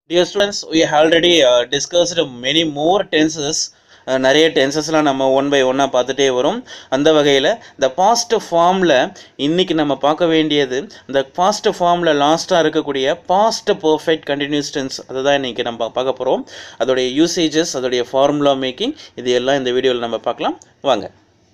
Dear students, we have already uh, discussed many more tenses. Uh, நிறைய டென்சஸ்லாம் நம்ம one by ஒன்னாக பார்த்துட்டே வரும் அந்த வகையில் இந்த பாஸ்ட் ஃபார்மில் இன்னைக்கு நம்ம பார்க்க வேண்டியது இந்த பாஸ்ட் ஃபார்மில் லாஸ்ட்டாக இருக்கக்கூடிய பாஸ்ட் பர்ஃபெக்ட் கண்டினியூஸ் டென்ஸ் அதை தான் இன்றைக்கி நம்ம பார்க்க போகிறோம் அதோடைய யூசேஜஸ் அதோடைய ஃபார்முலா மேக்கிங் இது எல்லாம் இந்த வீடியோவில் நம்ம பார்க்கலாம் வாங்க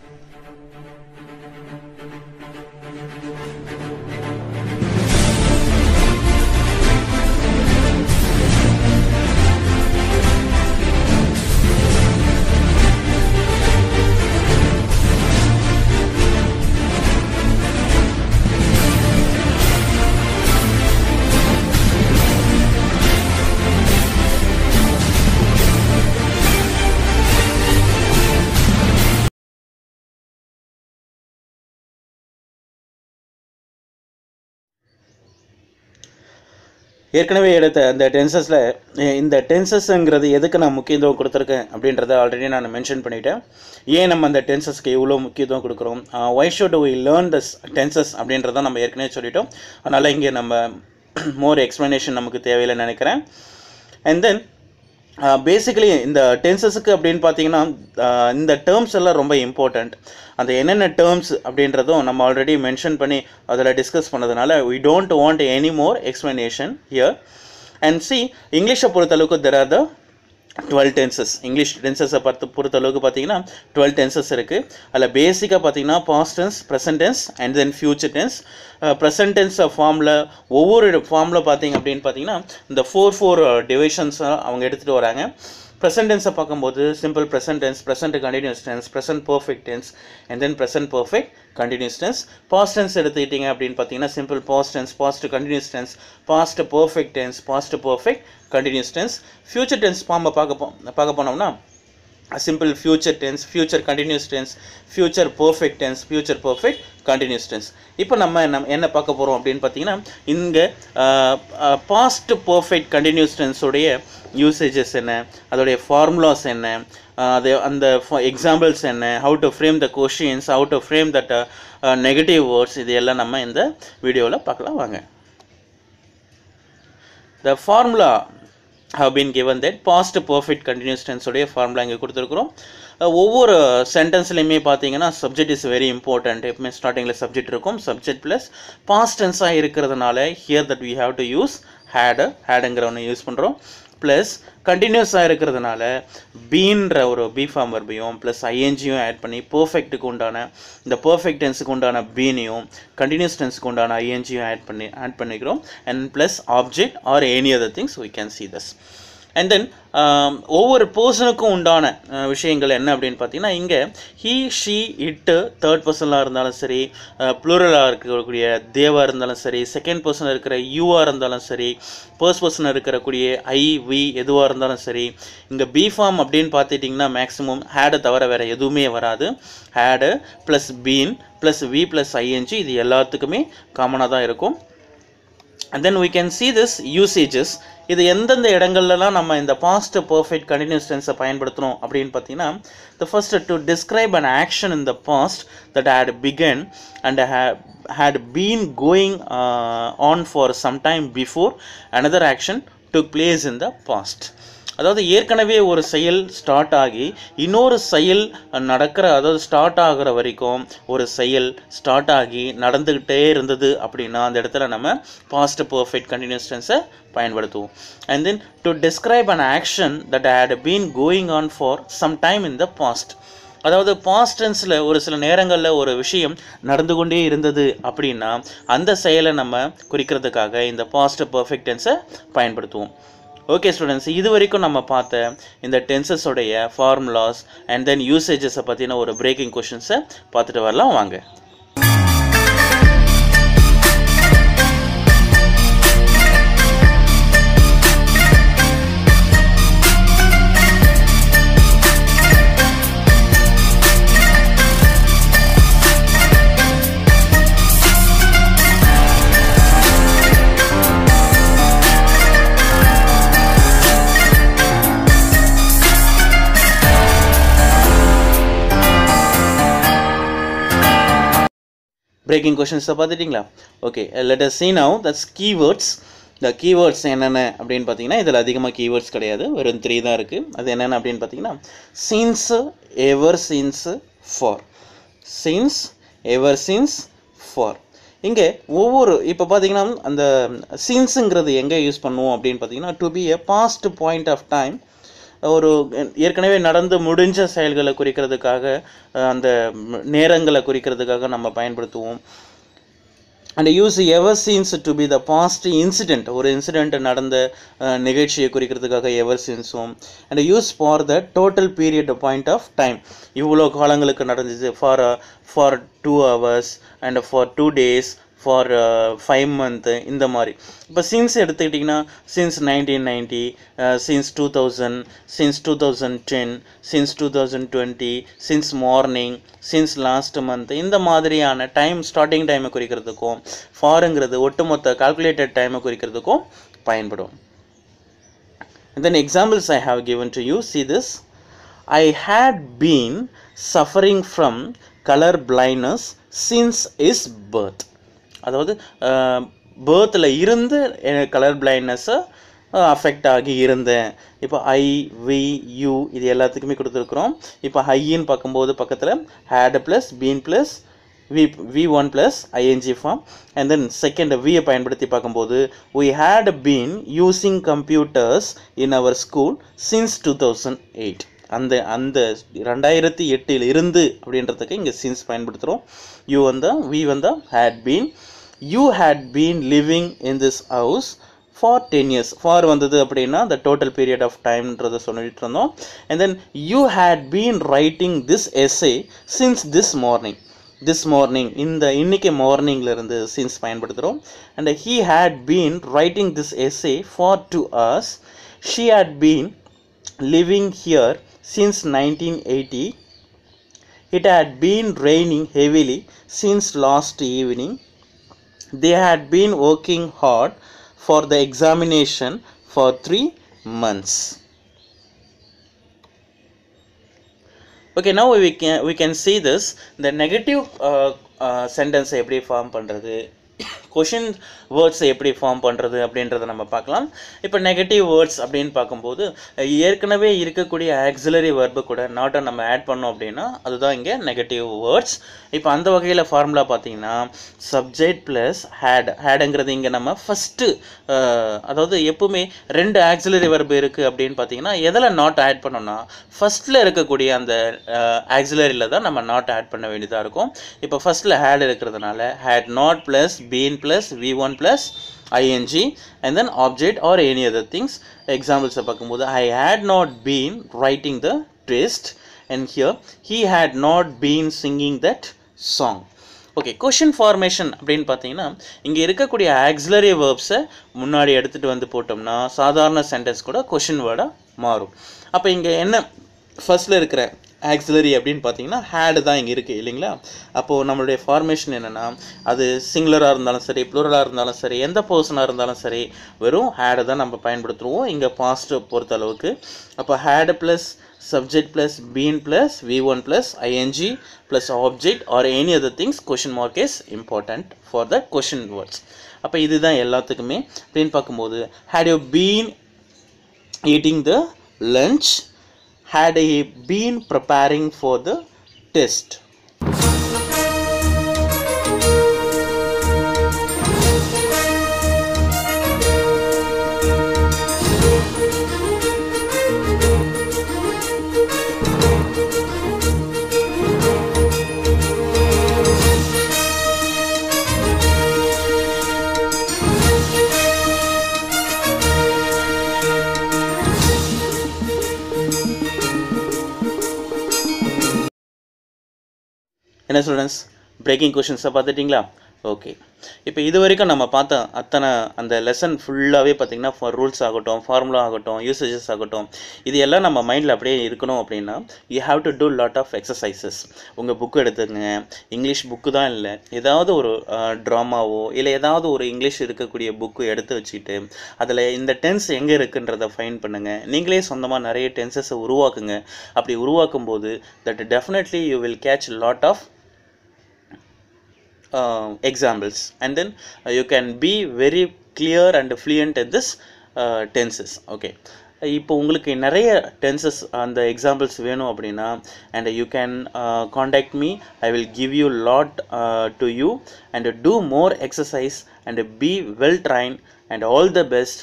ஏற்கனவே எடுத்த அந்த டென்சஸில் இந்த டென்சஸ்ங்கிறது எதுக்கு நான் முக்கியத்துவம் கொடுத்துருக்கேன் அப்படின்றத ஆல்ரெடி நான் மென்ஷன் பண்ணிட்டேன் ஏன் நம்ம அந்த டென்சஸ்க்கு இவ்வளோ முக்கியத்துவம் கொடுக்குறோம் why should we learn this tenses அப்படின்றத நம்ம ஏற்கனவே சொல்லிட்டோம் அதனால் இங்கே நம்ம மோர் எக்ஸ்ப்ளனேஷன் நமக்கு தேவையில்லைன்னு நினைக்கிறேன் அண்ட் தென் பேசிக்கலி இந்த டென்சஸுக்கு அப்படின்னு பார்த்தீங்கன்னா ஆஹ் இந்த டேர்ம்ஸ் எல்லாம் ரொம்ப இம்பார்ட்டண்ட் அந்த என்னென்ன டேர்ம்ஸ் அப்படின்றதும் நம்ம ஆல்ரெடி மென்ஷன் பண்ணி அதில் டிஸ்கஸ் பண்ணதுனால we don't want any more explanation here and see இங்கிலீஷை பொறுத்தளவுக்கு there are the twelve tenses English டென்சஸை பார்த்து பொறுத்தளவுக்கு பார்த்தீங்கன்னா டுவெல் டென்சஸ் இருக்குது அதில் பேசிக்காக பார்த்தீங்கன்னா past tense present tense and then future tense present tense ஃபார்மில் ஒவ்வொரு ஃபார்மில் பார்த்தீங்க அப்படின்னு பார்த்தீங்கன்னா இந்த ஃபோர் ஃபோர் டிவிஷன்ஸை அவங்க எடுத்துகிட்டு வராங்க ப்ரெசன்ட் டென்ஸை பார்க்கும்போது simple present tense present continuous tense present perfect tense and then present perfect continuous tense past tense எடுத்துக்கிட்டிங்க அப்படின்னு பார்த்தீங்கன்னா simple past tense past continuous tense past perfect tense past perfect continuous tense future tense ஃபார்மை பார்க்க போ பார்க்க போனோம்னா simple future tense future continuous tense future perfect tense future perfect continuous tense இப்போ நம்ம என்ன என்ன பார்க்க போகிறோம் அப்படின்னு பார்த்தீங்கன்னா இங்கே பாஸ்ட் பர்ஃபெக்ட் கண்டினியூஸ் டென்ஸுடைய யூசேஜஸ் என்ன அதோடைய ஃபார்முலாஸ் என்ன அது அந்த எக்ஸாம்பிள்ஸ் என்ன how to frame the questions how to frame that negative words இது எல்லாம் நம்ம இந்த வீடியோவில் பார்க்கலாம் வாங்க the formula have been given that past perfect continuous tense உடைய ஃபார்முலா இங்கே கொடுத்துருக்குறோம் ஒவ்வொரு சென்டென்ஸ்லையுமே பார்த்தீங்கன்னா சப்ஜெக்ட் இஸ் வெரி இம்பார்ட்டன்ட் எப்பவுமே ஸ்டார்டிங்கில் சப்ஜெக்ட் இருக்கும் சப்ஜெக்ட் ப்ளஸ் பாஸ்ட் டென்ஸாக இருக்கிறதுனால here that we have to use had ஹேடுங்கிற ஒன்று யூஸ் பண்ணுறோம் ப்ளஸ் கண்டினியூஸாக இருக்கிறதுனால பீன்ற ஒரு பி ஃபார்ம் வர்பையும் ப்ளஸ் ஐஎன்ஜியும் ஆட் பண்ணி பர்ஃபெக்ட்டுக்கு உண்டான இந்த பர்ஃபெக்ட் டென்ஸுக்கு உண்டான பீனையும் கண்டினியூஸ் டென்ஸுக்கு உண்டான ஐஎன்ஜியும் ஆட் பண்ணி ஆட் பண்ணிக்கிறோம் and plus object or any other things we can see this and then ஒவ்வொரு பர்சனுக்கும் உண்டான விஷயங்கள் என்ன அப்படின்னு பார்த்தீங்கன்னா இங்கே ஹீ ஷீ இட்டு தேர்ட் பர்சனாக இருந்தாலும் சரி ப்ளூரலாக இருக்கக்கூடிய தேவாக இருந்தாலும் சரி செகண்ட் பர்சன் இருக்கிற யூவாக இருந்தாலும் சரி ஃபர்ஸ்ட் பர்சன் இருக்கக்கூடிய ஐ வி எதுவாக இருந்தாலும் சரி இங்கே பி ஃபார்ம் அப்படின்னு பார்த்துட்டிங்கன்னா மேக்ஸிமம் ஹேடை தவிர வேறு எதுவுமே வராது had plus been plus V plus ING இது எல்லாத்துக்குமே காமனாக தான் இருக்கும் and then we can see this usages இது எந்தெந்த இடங்கள்லாம் நம்ம இந்த பாஸ்ட் பர்ஃபெக்ட் கண்டினியூஸ் டென்ஸை பயன்படுத்தணும் அப்படின்னு பார்த்தீங்கன்னா the first to describe an action in the past that had began and had been going uh, on for some time before another action took place in the past அதாவது ஏற்கனவே ஒரு செயல் start ஆகி இன்னொரு செயல் நடக்கிற அதாவது ஸ்டார்ட் ஆகிற வரைக்கும் ஒரு செயல் ஸ்டார்ட் ஆகி நடந்துக்கிட்டே இருந்தது அப்படின்னா அந்த இடத்துல நம்ம பாஸ்ட் பர்ஃபெக்ட் கண்டினியூஸ் டென்ஸை பயன்படுத்துவோம் and then to describe an action that had been going on for some time in the past அதாவது பாஸ்ட் டென்ஸில் ஒரு சில நேரங்களில் ஒரு விஷயம் நடந்து கொண்டே இருந்தது அப்படின்னா அந்த செயலை நம்ம குறிக்கிறதுக்காக இந்த பாஸ்ட் பர்ஃபெக்ட் டென்ஸை பயன்படுத்துவோம் ஓகே ஸ்டூடெண்ட்ஸ் இது வரைக்கும் நம்ம பார்த்த இந்த டென்சஸோடைய ஃபார்முலாஸ் அண்ட் தென் யூசேஜஸை பற்றின ஒரு பிரேக்கிங் கொஷின்ஸை பார்த்துட்டு வரலாம் வாங்க பிரேக்கிங் கொஷின்ஸை பார்த்துட்டிங்களா okay let us see now that's keywords இந்த கீவேர்ட்ஸ் என்னென்ன அப்படின்னு பார்த்தீங்கன்னா இதில் அதிகமாக கீவேர்ட்ஸ் கிடையாது வெறும் த்ரீ தான் இருக்குது அது என்னென்ன அப்படின்னு பார்த்தீங்கன்னா since ever since for since ever since for இங்கே ஒவ்வொரு இப்போ பார்த்தீங்கன்னா அந்த சின்ஸுங்கிறது எங்கே யூஸ் பண்ணுவோம் அப்படின்னு பார்த்தீங்கன்னா to be a past point of time ஒரு ஏற்கனவே நடந்து முடிஞ்ச செயல்களை குறிக்கிறதுக்காக அஹ், அந்த நேரங்களை குறிக்கிறதுக்காக நம்ம பயன்படுத்துவோம் and use ever since to be the past incident ஒரு இன்சிடென்ட் நடந்த அஹ், நிகழ்ச்சியை குறிக்கிறதுக்காக எவர் சீன்ஸும் and use for the total period point of time இவ்வளோ காலங்களுக்கு நடந்துச்சு for for two hours and for two days for five month இந்த மாதிரி இப்போ சின்ஸ் எடுத்துக்கிட்டிங்கன்னா since nineteen ninety since two thousand since two thousand ten since two thousand twenty since morning since last month இந்த மாதிரியான time starting டைமை குறிக்கிறதுக்கும் ஃபாருங்கிறது ஒட்டுமொத்த calculated டைமை குறிக்கிறதுக்கும் பயன்படும் And then examples I have given to you. See this. I had been suffering from color blindness since his birth. அதாவது பேர்த்தில் இருந்து colour பிளைண்ட்னஸ்ஸை affect ஆகி இருந்தேன் இப்போ ஐ வி யூ இது எல்லாத்துக்குமே கொடுத்துருக்குறோம் இப்போ ஹையின்னு பார்க்கும்போது பக்கத்தில் had plus been plus V V one plus ING form and then second வியை பயன்படுத்தி பார்க்கும்போது we had been using computers in our school since two thousand eight அந்த அந்த ரெண்டாயிரத்தி எட்டில் இருந்து அப்படின்றதுக்கு இங்கே சின்ஸ் பயன்படுத்துகிறோம் யூ வந்த வி வந்த had been you had been living in this house for ten years for வந்தது அப்படின்னா the டோட்டல் பீரியட் ஆஃப் டைம்ன்றதை சொல்லிட்டு இருந்தோம் and then you had been writing this essay since this morning this morning இந்த இன்னைக்கு மார்னிங்ல இருந்து சின்ஸ் பயன்படுத்துகிறோம் and he had been writing this essay for two hours she had been living here since nineteen eighty it had been raining heavily since last evening they had been working hard for the examination for three months okay now we can we can see this the negative uh, uh, sentence எப்படி form பண்ணுறது question வேர்ட்ஸை எப்படி form பண்ணுறது அப்படின்றத நம்ம பார்க்கலாம் இப்போ negative words அப்படின்னு பார்க்கும்போது அஹ், ஏற்கனவே இருக்கக்கூடிய ஆக்சிலரி வெர்பு கூட நாட்டை நம்ம ஆட் பண்ணோம் அப்படின்னா அதுதான் இங்கே நெகட்டிவ் வேர்ட்ஸ் இப்போ அந்த வகையில் ஃபார்முலா பார்த்தீங்கன்னா சப்ஜெக்ட் ப்ளஸ் ஹேட் ஹேடுங்கிறது இங்கே நம்ம ஃபஸ்ட்டு அதாவது எப்பவுமே ரெண்டு ஆக்சிலரி வெர்பு இருக்குது அப்படின்னு பார்த்தீங்கன்னா எதில் நாட் ஆட் பண்ணோம்னா ஃபஸ்ட்டில் இருக்கக்கூடிய அந்த ஆக்சிலரியில் தான் நம்ம நாட் ஆட் பண்ண வேண்டியதாக இருக்கும் இப்போ ஃபஸ்ட்டில் ஹேட் இருக்கிறதுனால had not plus been plus V one plus ING and then object or any other things எக்ஸாம்பிள்ஸை பார்க்கும்போது I had not been writing the twist and here he had not been singing that song okay question formation அப்படின்னு பார்த்தீங்கன்னா இங்கே இருக்கக்கூடிய auxiliary வேர்ப்ஸை முன்னாடி எடுத்துகிட்டு வந்து போட்டோம்னா சாதாரண சென்டென்ஸ் கூட கொஷின் வேர்டாக மாறும் அப்போ இங்கே என்ன ஃபர்ஸ்ட்டில் இருக்கிற ஆக்சிலரி அப்படின்னு பார்த்தீங்கன்னா ஹேடு தான் இங்கே இருக்குது இல்லைங்களா அப்போது நம்மளுடைய ஃபார்மேஷன் என்னென்னா அது சிங்குலராக இருந்தாலும் சரி ப்ளூரலாக இருந்தாலும் சரி எந்த பர்சனாக இருந்தாலும் சரி வெறும் ஹேடை தான் நம்ம பயன்படுத்துவோம் இங்கே பாஸ்ட் பொறுத்த அளவுக்கு அப்போ had plus subject plus been plus V one plus ING plus object or any other things question mark is important for the question words அப்போ இதுதான் எல்லாத்துக்குமே அப்படின்னு பார்க்கும்போது had you been eating the lunch had he been preparing for the test என்ன students breaking கொஷின்ஸை பார்த்துட்டிங்களா okay இப்போ இது வரைக்கும் நம்ம பார்த்த அத்தனை அந்த லெசன் ஃபுல்லாகவே பார்த்தீங்கன்னா ஃபார் ரூல்ஸ் ஆகட்டும் ஃபார்முலா ஆகட்டும் யூசேஜஸ் ஆகட்டும் இது எல்லாம் நம்ம மைண்டில் அப்படியே இருக்கணும் அப்படின்னா you have to do lot of exercises உங்கள் புக்கு எடுத்துங்க இங்கிலீஷ் புக்கு தான் இல்லை ஏதாவது ஒரு ட்ராமாவோ இல்லை ஏதாவது ஒரு இங்கிலீஷ் இருக்கக்கூடிய புக்கு எடுத்து வச்சுக்கிட்டு அதில் இந்த டென்ஸ் எங்கே இருக்குன்றதை ஃபைன் பண்ணுங்கள் நீங்களே சொந்தமாக நிறைய டென்சஸை உருவாக்குங்க அப்படி உருவாக்கும் போது that definitely you will catch lot of uh, examples and then uh, you can be very clear and fluent in this tenses okay இப்போ உங்களுக்கு நிறைய டென்சஸ் அந்த எக்ஸாம்பிள்ஸ் வேணும் அப்படின்னா and you can contact me I will give you lot to you and do more exercise and be well train and all the best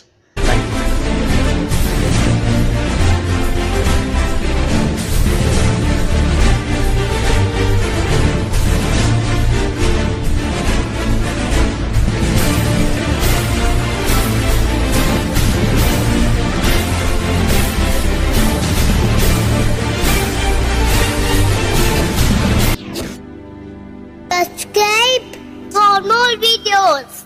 Subscribe for more videos.